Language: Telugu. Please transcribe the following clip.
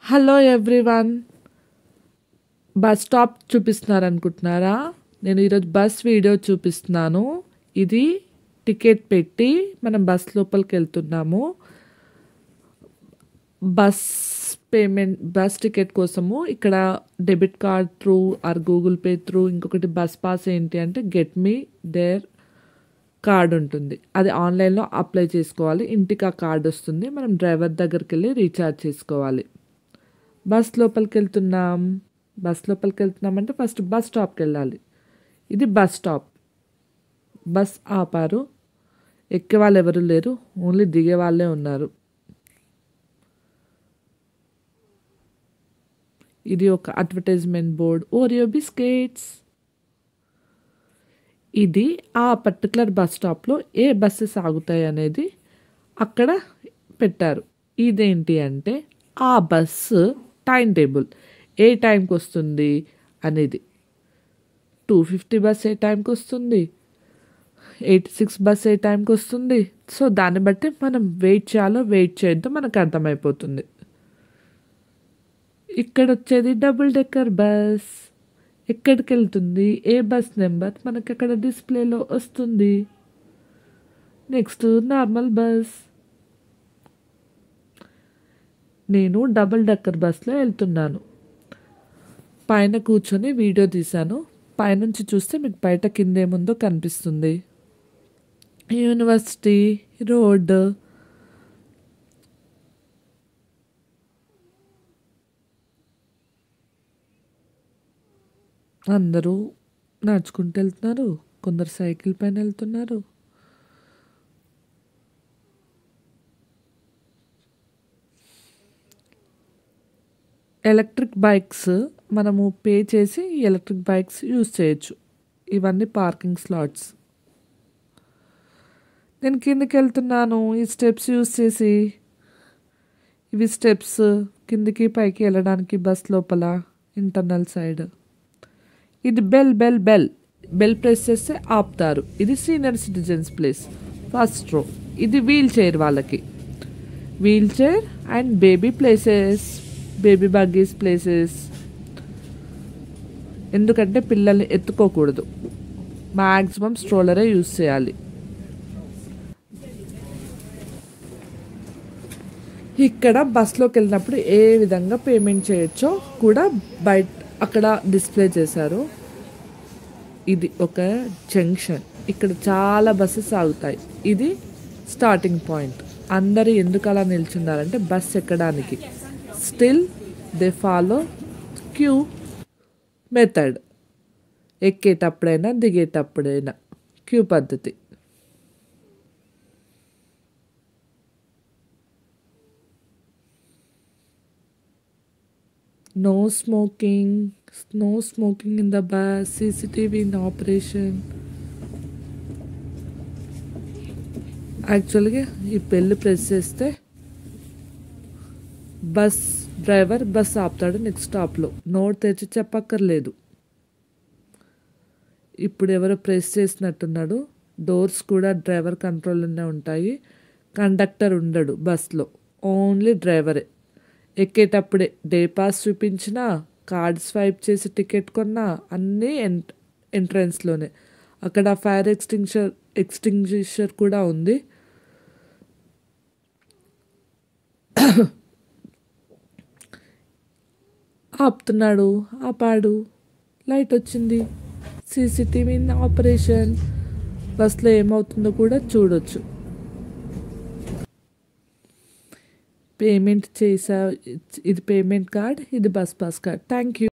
హలో ఎవ్రీవన్ బస్ స్టాప్ చూపిస్తున్నారు అనుకుంటున్నారా నేను ఈరోజు బస్ వీడియో చూపిస్తున్నాను ఇది టికెట్ పెట్టి మనం బస్ లోపలికి వెళ్తున్నాము బస్ పేమెంట్ బస్ టికెట్ కోసము ఇక్కడ debit card through or Google pay through ఇంకొకటి బస్ పాస్ ఏంటి అంటే గెట్ మీ దేర్ కార్డ్ ఉంటుంది అది ఆన్లైన్లో అప్లై చేసుకోవాలి ఇంటికి ఆ కార్డ్ వస్తుంది మనం డ్రైవర్ దగ్గరికి వెళ్ళి రీఛార్జ్ చేసుకోవాలి బస్ లోపలికి వెళ్తున్నాం బస్ లోపలికి వెళ్తున్నాం అంటే ఫస్ట్ బస్ స్టాప్కి వెళ్ళాలి ఇది బస్ స్టాప్ బస్ ఆపారు ఎక్కే వాళ్ళు ఎవరు లేరు ఓన్లీ దిగే వాళ్ళే ఉన్నారు ఇది ఒక అడ్వర్టైజ్మెంట్ బోర్డ్ ఓరియో బిస్కెట్స్ ఇది ఆ పర్టికులర్ బస్ స్టాప్లో ఏ బస్సెస్ ఆగుతాయి అనేది అక్కడ పెట్టారు ఇదేంటి అంటే ఆ బస్సు టైం టేబుల్ ఏ టైంకి వస్తుంది అనేది టూ ఫిఫ్టీ బస్ ఏ టైంకి వస్తుంది ఎయిటీ సిక్స్ బస్ ఏ టైంకి వస్తుంది సో దాన్ని బట్టి మనం వెయిట్ చేయాలో వెయిట్ చేయొద్దో మనకు అర్థమైపోతుంది ఇక్కడ వచ్చేది డబుల్ డెక్కర్ బస్ ఎక్కడికి వెళ్తుంది ఏ బస్ నెంబర్ మనకి అక్కడ డిస్ప్లేలో వస్తుంది నెక్స్ట్ నార్మల్ బస్ నేను డబుల్ డెక్కర్ బస్లో వెళ్తున్నాను పైన కూర్చొని వీడియో తీశాను పైనుంచి చూస్తే మీకు బయట కింద ఏముందో కనిపిస్తుంది యూనివర్సిటీ రోడ్ అందరూ నడుచుకుంటూ వెళ్తున్నారు కొందరు సైకిల్ పైన వెళ్తున్నారు ఎలక్ట్రిక్ బైక్స్ మనము పే చేసి ఎలక్ట్రిక్ బైక్స్ యూజ్ చేయొచ్చు ఇవన్నీ పార్కింగ్ స్లాట్స్ నేను కిందకి వెళ్తున్నాను ఈ స్టెప్స్ యూజ్ చేసి ఇవి స్టెప్స్ కిందికి పైకి వెళ్ళడానికి బస్ లోపల ఇంటర్నల్ సైడ్ ఇది bell bell bell bell press చేస్తే ఆపుతారు ఇది senior citizens place first row ఇది వీల్ చైర్ వాళ్ళకి wheelchair and baby places baby buggies places ఎందుకంటే పిల్లల్ని ఎత్తుకోకూడదు మ్యాక్సిమం స్ట్రోలరే యూస్ చేయాలి ఇక్కడ బస్లోకి వెళ్ళినప్పుడు ఏ విధంగా పేమెంట్ చేయొచ్చో కూడా బయట అక్కడ డిస్ప్లే చేశారు ఇది ఒక జంక్షన్ ఇక్కడ చాలా బస్సెస్ ఆగుతాయి ఇది స్టార్టింగ్ పాయింట్ అందరు ఎందుకు అలా నిల్చున్నారంటే బస్ ఎక్కడానికి still they follow queue method ఎక్కేటప్పుడైనా దిగేటప్పుడైనా క్యూ పద్ధతి no smoking no smoking in the bus cctv in operation యాక్చువల్గా ఈ పెళ్ళి ప్రెస్ చేస్తే బస్ డ్రైవర్ బస్ ఆపుతాడు నెక్స్ట్ స్టాప్లో నోట్ తెచ్చి చెప్పక్కర్లేదు ఇప్పుడు ఎవరో ప్రెస్ చేసినట్టున్నాడు డోర్స్ కూడా డ్రైవర్ కంట్రోల్లోనే ఉంటాయి కండక్టర్ ఉండడు బస్లో ఓన్లీ డ్రైవరే ఎక్కేటప్పుడే డే పాస్ చూపించినా కార్డ్ స్వైప్ చేసి టికెట్ కొన్నా అన్నీ ఎంట్ ఎంట్రన్స్లోనే అక్కడ ఫైర్ ఎక్స్టింగ్షర్ ఎక్స్టింగ్విషర్ కూడా ఉంది ఆపుతున్నాడు ఆపాడు లైట్ వచ్చింది సీసీటీవీ ఆపరేషన్ బస్లో ఏమవుతుందో కూడా చూడొచ్చు పేమెంట్ చేసా ఇది పేమెంట్ కార్డ్ ఇది bus pass card thank you